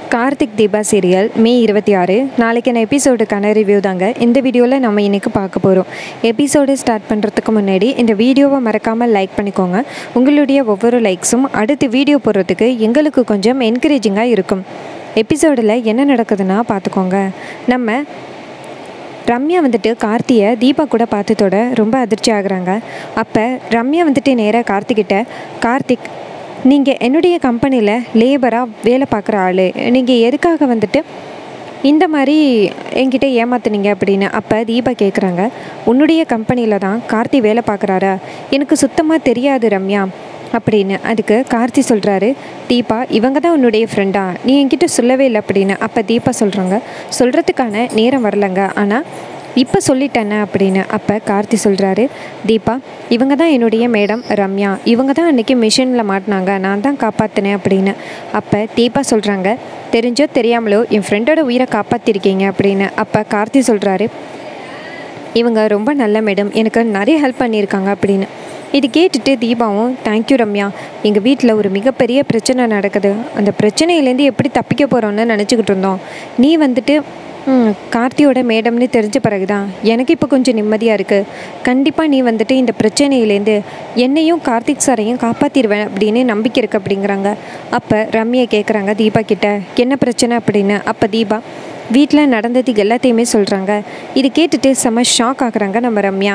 Karthik Deepa serial மே இருபத்தி ஆறு நாளைக்கான எபிசோடுக்கான ரிவ்யூ தாங்க இந்த வீடியோவில் நம்ம இன்றைக்கி பார்க்க போகிறோம் எபிசோடு ஸ்டார்ட் பண்ணுறதுக்கு முன்னாடி இந்த வீடியோவை மறக்காமல் லைக் பண்ணிக்கோங்க உங்களுடைய ஒவ்வொரு லைக்ஸும் அடுத்து வீடியோ போடுறதுக்கு எங்களுக்கு கொஞ்சம் என்கரேஜிங்காக இருக்கும் எபிசோடில் என்ன நடக்குதுன்னா பார்த்துக்கோங்க நம்ம ரம்யா வந்துட்டு கார்த்தியை தீபா கூட பார்த்ததோட ரொம்ப அதிர்ச்சி ஆகுறாங்க அப்போ ரம்யா வந்துட்டு நேராக கார்த்திக்கிட்ட கார்த்திக் நீங்கள் என்னுடைய கம்பெனியில் லேபராக வேலை பார்க்குற ஆள் நீங்கள் எதுக்காக வந்துட்டு இந்த மாதிரி என்கிட்ட ஏமாத்துனீங்க அப்படின்னு அப்போ தீபா கேட்குறாங்க உன்னுடைய கம்பெனியில் தான் கார்த்தி வேலை பார்க்குறாரா எனக்கு சுத்தமாக தெரியாது ரம்யா அப்படின்னு அதுக்கு கார்த்தி சொல்கிறாரு தீபா இவங்க தான் உன்னுடைய ஃப்ரெண்டா நீ என்கிட்ட சொல்லவே இல்லை அப்படின்னு அப்போ தீபா சொல்கிறாங்க சொல்கிறதுக்கான நேரம் வரலங்க ஆனால் இப்போ சொல்லிட்டேனே அப்படின்னு அப்போ கார்த்தி சொல்கிறாரு தீபா இவங்க தான் என்னுடைய மேடம் ரம்யா இவங்க தான் அன்றைக்கி மிஷினில் மாட்டினாங்க நான் தான் காப்பாற்றினேன் அப்படின்னு அப்போ தீபா சொல்கிறாங்க தெரிஞ்சோ தெரியாமலோ என் ஃப்ரெண்டோட உயிரை காப்பாற்றிருக்கீங்க அப்படின்னு அப்போ கார்த்தி சொல்கிறாரு இவங்க ரொம்ப நல்ல மேடம் எனக்கு நிறைய ஹெல்ப் பண்ணியிருக்காங்க அப்படின்னு இது கேட்டுட்டு தீபாவும் தேங்க்யூ ரம்யா எங்கள் வீட்டில் ஒரு மிகப்பெரிய பிரச்சனை நடக்குது அந்த பிரச்சனையிலேருந்து எப்படி தப்பிக்க போகிறோன்னு நினச்சிக்கிட்டு இருந்தோம் நீ வந்துட்டு ம், கார்த்தியோட மேடம்னு தெரிஞ்ச பிறகு தான் எனக்கு இப்போ கொஞ்சம் நிம்மதியாக இருக்குது கண்டிப்பாக நீ வந்துட்டு இந்த பிரச்சனையிலேருந்து என்னையும் கார்த்திக் சாரையும் காப்பாற்றிடுவேன் அப்படின்னு நம்பிக்கை இருக்குது அப்படிங்கிறாங்க அப்போ ரம்யா கேட்குறாங்க தீபா கிட்ட என்ன பிரச்சனை அப்படின்னு அப்போ தீபா வீட்டில் நடந்தது எல்லாத்தையுமே சொல்கிறாங்க இது கேட்டுட்டு செம ஷாக் ஆகுறாங்க நம்ம ரம்யா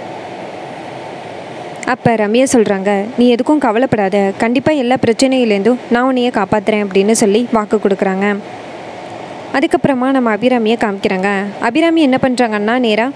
அப்போ ரம்யா சொல்கிறாங்க நீ எதுக்கும் கவலைப்படாத கண்டிப்பாக எல்லா பிரச்சனையிலேருந்தும் நான் உன்னையே காப்பாற்றுறேன் அப்படின்னு சொல்லி வாக்கு கொடுக்குறாங்க அதுக்கப்புறமா நம்ம அபிராமியை காமிக்கிறாங்க அபிராமி என்ன பண்ணுறாங்கன்னா நேராக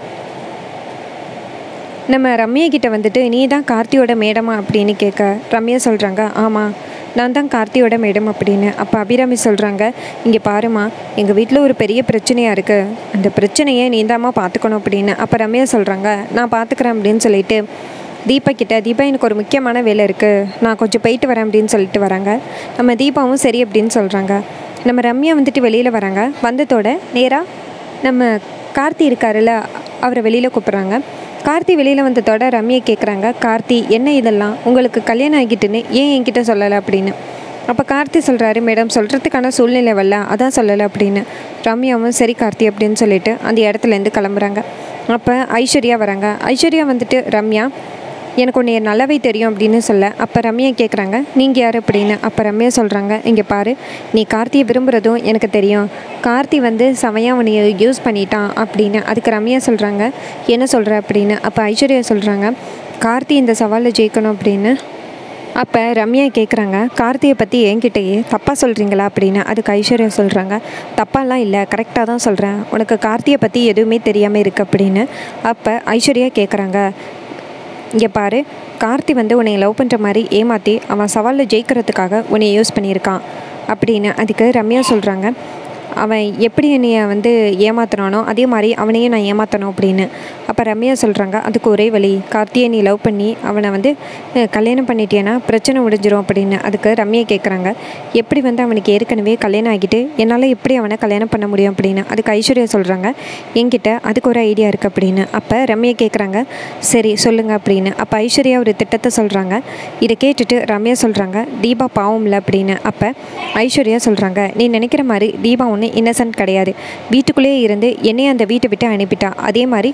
நம்ம ரம்யா கிட்ட வந்துட்டு நீ தான் கார்த்தியோட மேடமா அப்படின்னு கேட்க ரம்யா சொல்கிறாங்க ஆமாம் நான் தான் கார்த்தியோட மேடம் அப்படின்னு அப்போ அபிராமி சொல்கிறாங்க இங்கே பாருமா எங்கள் வீட்டில் ஒரு பெரிய பிரச்சனையாக இருக்குது அந்த பிரச்சனையை நீ தாம்மா பார்த்துக்கணும் அப்படின்னு அப்போ ரம்யா சொல்கிறாங்க நான் பார்த்துக்கிறேன் அப்படின்னு சொல்லிட்டு தீபா கிட்ட தீபா எனக்கு ஒரு முக்கியமான வேலை இருக்குது நான் கொஞ்சம் போயிட்டு வரேன் அப்படின்னு சொல்லிட்டு வராங்க நம்ம தீபாவும் சரி அப்படின்னு சொல்கிறாங்க நம்ம ரம்யா வந்துட்டு வெளியில் வராங்க வந்ததோட நேராக நம்ம கார்த்தி இருக்காருல்ல அவரை வெளியில் கூப்பிட்றாங்க கார்த்தி வெளியில் வந்ததோட ரம்யா கேட்குறாங்க கார்த்தி என்ன இதெல்லாம் உங்களுக்கு கல்யாணம் ஆகிட்டுன்னு ஏன் என்கிட்ட சொல்லலை அப்படின்னு அப்போ கார்த்தி சொல்கிறாரு மேடம் சொல்கிறதுக்கான சூழ்நிலை வரல அதான் சொல்லலை அப்படின்னு ரம்யாவும் சரி கார்த்தி அப்படின்னு சொல்லிட்டு அந்த இடத்துலேருந்து கிளம்புறாங்க அப்போ ஐஸ்வர்யா வராங்க ஐஸ்வர்யா வந்துட்டு ரம்யா எனக்கு உன்னை நல்லாவே தெரியும் அப்படின்னு சொல்ல அப்போ ரம்யா கேட்குறாங்க நீங்கள் யார் அப்படின்னு அப்போ ரம்யா சொல்கிறாங்க இங்கே பாரு நீ கார்த்தியை விரும்புகிறதும் எனக்கு தெரியும் கார்த்தி வந்து செமையாக உன்னை யூஸ் பண்ணிட்டான் அப்படின்னு அதுக்கு ரம்யா சொல்கிறாங்க என்ன சொல்கிற அப்படின்னு அப்போ ஐஸ்வர்யா சொல்கிறாங்க கார்த்தி இந்த சவாலில் ஜெயிக்கணும் அப்படின்னு அப்போ ரம்யா கேட்குறாங்க கார்த்தியை பற்றி என்கிட்டயே தப்பாக சொல்கிறீங்களா அப்படின்னு அதுக்கு ஐஸ்வர்யா சொல்கிறாங்க தப்பாலாம் இல்லை கரெக்டாக தான் சொல்கிறேன் உனக்கு கார்த்தியை பற்றி எதுவுமே தெரியாமல் இருக்கு அப்படின்னு அப்போ ஐஸ்வர்யா கேட்குறாங்க இங்கே பாரு கார்த்தி வந்து உன்னை லவ் பண்ணுற மாதிரி ஏமாற்றி அவன் சவாலில் ஜெயிக்கிறதுக்காக உன்னை யூஸ் பண்ணியிருக்கான் அப்படின்னு அதுக்கு ரம்யா சொல்கிறாங்க அவன் எப்படி என்னைய வந்து ஏமாத்துனானோ அதே மாதிரி அவனையும் நான் ஏமாற்றணும் அப்படின்னு அப்போ ரம்யா சொல்கிறாங்க அதுக்கு ஒரே வழி கார்த்தியை நீ லவ் பண்ணி அவனை வந்து அஹ், கல்யாணம் பண்ணிட்டேன்னா பிரச்சனை முடிஞ்சிரும் அப்படின்னு அதுக்கு ரம்யா கேட்குறாங்க எப்படி வந்து அவனுக்கு ஏற்கனவே கல்யாணம் ஆகிட்டு என்னால் எப்படி அவனை கல்யாணம் பண்ண முடியும் அப்படின்னு அதுக்கு ஐஸ்வர்யா சொல்கிறாங்க என்கிட்ட அதுக்கு ஒரு ஐடியா இருக்குது அப்படின்னு அப்போ ரம்யா கேட்குறாங்க சரி சொல்லுங்கள் அப்படின்னு அப்போ ஐஸ்வர்யா ஒரு திட்டத்தை சொல்கிறாங்க இதை கேட்டுட்டு ரம்யா சொல்கிறாங்க தீபா பாவம் இல்லை அப்படின்னு அப்போ ஐஸ்வர்யா சொல்கிறாங்க நீ நினைக்கிற மாதிரி தீபா ஒன்று இன்னசென்ட் கிடையாது வீட்டுக்குள்ளேயே இருந்து என்னையும் அந்த வீட்டை விட்டு அனுப்பிட்டா அதே மாதிரி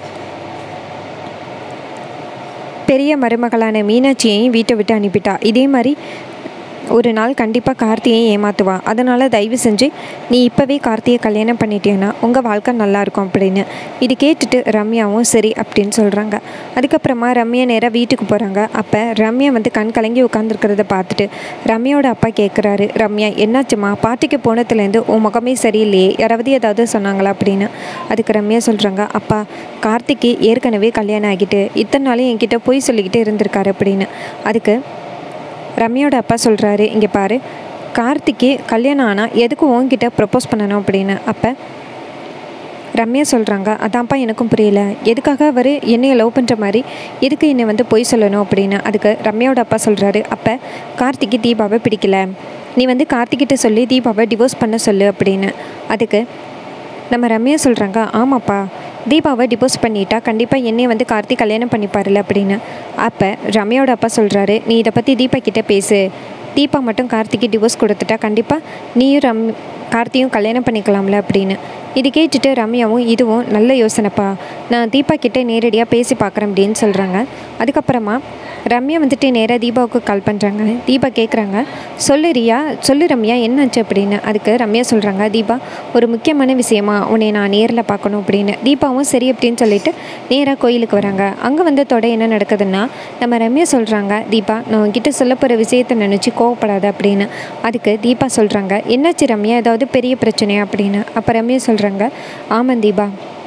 பெரிய மருமகளான மீனாட்சியையும் வீட்டை விட்டு அனுப்பிட்டா இதே மாதிரி ஒரு நாள் கண்டிப்பாக கார்த்தியை ஏமாத்துவா அதனால் தயவு செஞ்சு நீ இப்போவே கார்த்தியை கல்யாணம் பண்ணிட்டேன்னா உங்கள் வாழ்க்கை நல்லா இருக்கும் அப்படின்னு இது கேட்டுட்டு ரம்யாவும் சரி அப்படின்னு சொல்கிறாங்க அதுக்கப்புறமா ரம்யா நேராக வீட்டுக்கு போகிறாங்க அப்போ ரம்யா வந்து கண் கலங்கி உட்காந்துருக்கிறத பார்த்துட்டு ரம்யாவோட அப்பா கேட்குறாரு ரம்யா என்னாச்சுமா பாட்டிக்கு போனதுலேருந்து உன் முகமே சரியில்லையே யாராவது ஏதாவது சொன்னாங்களா அப்படின்னு அதுக்கு ரம்யா சொல்கிறாங்க அப்பா கார்த்திக்கு ஏற்கனவே கல்யாணம் ஆகிட்டு இத்தனை நாளும் என்கிட்ட பொய் சொல்லிக்கிட்டு இருந்திருக்காரு அப்படின்னு அதுக்கு ரம்யாவோட அப்பா சொல்கிறாரு இங்கே பாரு கார்த்திக்கு கல்யாணம் ஆனால் எதுக்கு உன்கிட்ட ப்ரப்போஸ் பண்ணணும் அப்படின்னு அப்போ ரம்யா சொல்கிறாங்க அதான்ப்பா எனக்கும் புரியல எதுக்காக அவர் என்னைய லவ் பண்ணுற மாதிரி எதுக்கு என்னை வந்து பொய் சொல்லணும் அப்படின்னு அதுக்கு ரம்யாவோட அப்பா சொல்கிறாரு அப்போ கார்த்திக்கு தீபாவை பிடிக்கல நீ வந்து கார்த்திக்கிட்ட சொல்லி தீபாவை டிவோர்ஸ் பண்ண சொல்லு அப்படின்னு அதுக்கு நம்ம ரம்யா சொல்கிறாங்க ஆமாப்பா தீபாவை டிவோர்ஸ் பண்ணிட்டா கண்டிப்பாக என்னைய வந்து கார்த்திக் கல்யாணம் பண்ணிப்பாருல அப்படின்னு அப்போ ரம்யாவோட அப்பா சொல்கிறாரு நீ இதை பற்றி தீபா கிட்ட பேசு தீபா மட்டும் கார்த்திக்கு டிவோர்ஸ் கொடுத்துட்டா கண்டிப்பாக நீயும் ரம் கார்த்தியும் கல்யாணம் பண்ணிக்கலாம்ல அப்படின்னு இது கேட்டுட்டு ரம்யாவும் இதுவும் நல்ல யோசனைப்பா நான் தீபா கிட்டே நேரடியாக பேசி பார்க்குறேன் அப்படின்னு சொல்கிறாங்க அதுக்கப்புறமா ரம்யா வந்துட்டு நேராக தீபாவுக்கு கால் பண்ணுறாங்க தீபா கேட்குறாங்க சொல்லு ரியா சொல்லு ரம்யா என்னாச்சு அப்படின்னு அதுக்கு ரம்யா சொல்கிறாங்க தீபா ஒரு முக்கியமான விஷயமா உன்னை நான் நேரில் பார்க்கணும் அப்படின்னு தீபாவும் சரி அப்படின்னு சொல்லிட்டு நேராக கோயிலுக்கு வராங்க அங்கே வந்து தொட என்ன நடக்குதுன்னா நம்ம ரம்யா சொல்கிறாங்க தீபா நான் உன்கிட்ட சொல்ல போகிற விஷயத்தை நினச்சி கோவப்படாத அப்படின்னு அதுக்கு தீபா சொல்கிறாங்க என்னாச்சு ரம்யா ஏதாவது பெரிய பிரச்சனையா அப்படின்னு அப்போ ரம்யா சொல்கிறாங்க ஆமாம் தீபா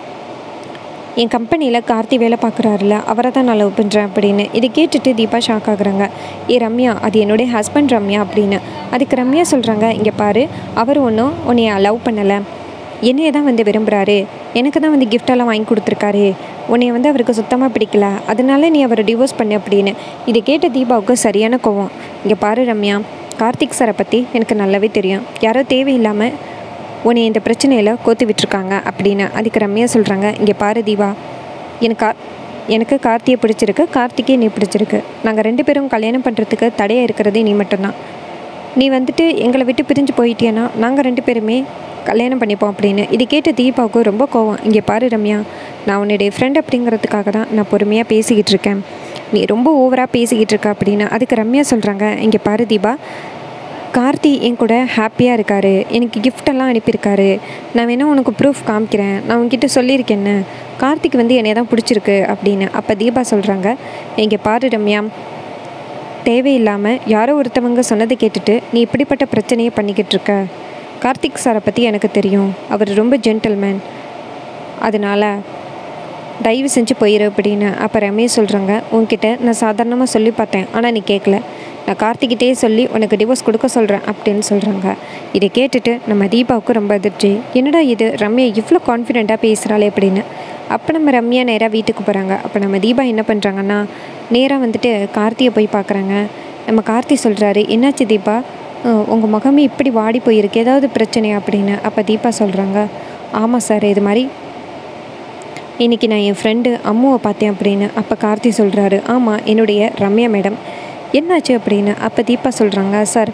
என் கம்பெனியில் கார்த்தி வேலை பார்க்குறாருல அவரை தான் நான் லவ் பண்ணுறேன் அப்படின்னு இதை கேட்டுட்டு தீபா ஷாக் ஆகுறாங்க ஏ ரம்யா அது என்னுடைய ஹஸ்பண்ட் ரம்யா அப்படின்னு அதுக்கு ரம்யா சொல்கிறாங்க இங்கே பாரு அவர் ஒன்றும் உன்னைய லவ் பண்ணலை என்னைய தான் வந்து விரும்புகிறாரு எனக்கு தான் வந்து கிஃப்டெல்லாம் வாங்கி கொடுத்துருக்காரு உன்னைய வந்து அவருக்கு சுத்தமாக பிடிக்கல அதனால நீ அவரை டிவோர்ஸ் பண்ணு அப்படின்னு இதை கேட்ட தீபாவுக்கு சரியான கோவம் இங்கே பாரு ரம்யா கார்த்திக் சாரை பற்றி எனக்கு நல்லாவே தெரியும் யாரோ தேவையில்லாமல் உன்னை இந்த பிரச்சனையில் கோத்து விட்டுருக்காங்க அப்படின்னு அதுக்கு ரம்யா சொல்கிறாங்க இங்கே பாரு தீபா எனக்கு கா- எனக்கு கார்த்தியை பிடிச்சிருக்கு கார்த்திகே நீ பிடிச்சிருக்கு நாங்கள் ரெண்டு பேரும் கல்யாணம் பண்ணுறதுக்கு தடையாக இருக்கிறதே நீ மட்டும்தான் நீ வந்துட்டு எங்களை விட்டு பிரிஞ்சு போயிட்டியன்னா நாங்கள் ரெண்டு பேருமே கல்யாணம் பண்ணிப்போம் அப்படின்னு இது கேட்ட தீபாவுக்கு ரொம்ப கோவம் இங்கே பாரு ரம்யா நான் உன்னுடைய ஃப்ரெண்ட் அப்படிங்கிறதுக்காக தான் நான் பொறுமையாக பேசிக்கிட்டு இருக்கேன் நீ ரொம்ப ஓவராக பேசிக்கிட்டு இருக்க அப்படின்னு அதுக்கு ரம்யா சொல்கிறாங்க இங்கே பாரு தீபா கார்த்தி என் கூட ஹாப்பியாக இருக்காரு எனக்கு கிஃப்டெல்லாம் அனுப்பியிருக்காரு நான் வேணா உனக்கு ப்ரூஃப் காமிக்கிறேன் நான் உன்கிட்ட சொல்லியிருக்கேன்னு கார்த்திக் வந்து என்னை தான் பிடிச்சிருக்கு அப்படின்னு அப்போ தீபா சொல்கிறாங்க இங்கே பாரு ரம்யா தேவையில்லாமல் யாரோ ஒருத்தவங்க சொன்னதை கேட்டுட்டு நீ இப்படிப்பட்ட பிரச்சனையை பண்ணிக்கிட்டு இருக்க கார்த்திக் சாரை பற்றி எனக்கு தெரியும் அவர் ரொம்ப ஜென்டில்மேன் அதனால் தயவு செஞ்சு போயிரு அப்படின்னு அப்போ ரமேஷ் சொல்கிறாங்க உன்கிட்ட நான் சாதாரணமாக சொல்லி பார்த்தேன் ஆனால் நீ கேட்கல நான் கார்த்திகிட்டே சொல்லி உனக்கு டிவோர்ஸ் கொடுக்க சொல்கிறேன் அப்படின்னு சொல்கிறாங்க இதை கேட்டுட்டு நம்ம தீபாவுக்கு ரொம்ப அதிர்ச்சி என்னடா இது ரம்யா இவ்வளோ கான்ஃபிடெண்ட்டாக பேசுகிறாளே அப்படின்னு அப்போ நம்ம ரம்யா நேராக வீட்டுக்கு போகிறாங்க அப்போ நம்ம தீபா என்ன பண்ணுறாங்கன்னா நேராக வந்துட்டு கார்த்தியை போய் பார்க்குறாங்க நம்ம கார்த்தி சொல்கிறாரு என்னாச்சு தீபா உங்கள் முகமே இப்படி வாடி போயிருக்கு ஏதாவது பிரச்சனையா அப்படின்னு அப்போ தீபா சொல்கிறாங்க ஆமாம் சார் இது மாதிரி இன்றைக்கி நான் என் ஃப்ரெண்டு அம்முவை பார்த்தேன் அப்படின்னு அப்போ கார்த்தி சொல்கிறாரு ஆமாம் என்னுடைய ரம்யா மேடம் என்னாச்சு அப்படின்னு அப்போ தீபா சொல்கிறாங்க சார்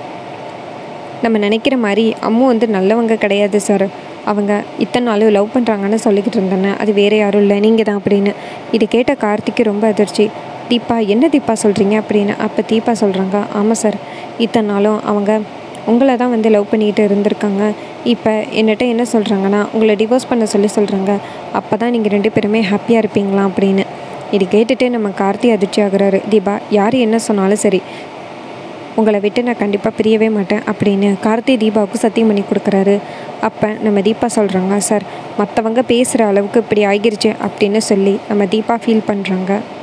நம்ம நினைக்கிற மாதிரி அம்மு வந்து நல்லவங்க கிடையாது சார் அவங்க இத்தனை நாளும் லவ் பண்ணுறாங்கன்னு சொல்லிக்கிட்டு இருந்தேன்னு அது வேறு யாரும் இல்லை நீங்கள் தான் அப்படின்னு இது கேட்ட கார்த்திக்கு ரொம்ப அதிர்ச்சி தீபா என்ன தீபா சொல்கிறீங்க அப்படின்னு அப்போ தீபா சொல்கிறாங்க ஆமாம் சார் இத்தனை நாளும் அவங்க உங்களை தான் வந்து லவ் பண்ணிக்கிட்டு இருந்திருக்காங்க இப்போ என்னட்ட என்ன சொல்கிறாங்கன்னா உங்களை டிவோர்ஸ் பண்ண சொல்லி சொல்கிறாங்க அப்போ தான் நீங்கள் ரெண்டு பேருமே ஹாப்பியாக இருப்பீங்களா அப்படின்னு இது கேட்டுட்டு நம்ம கார்த்தி அதிர்ச்சி ஆகுறாரு தீபா யார் என்ன சொன்னாலும் சரி உங்களை விட்டு நான் கண்டிப்பாக பிரியவே மாட்டேன் அப்படின்னு கார்த்தி தீபாவுக்கு சத்தியம் பண்ணி கொடுக்குறாரு அப்போ நம்ம தீபா சொல்கிறாங்க சார் மற்றவங்க பேசுகிற அளவுக்கு இப்படி ஆகிருச்சு அப்படின்னு சொல்லி நம்ம தீபா ஃபீல் பண்ணுறாங்க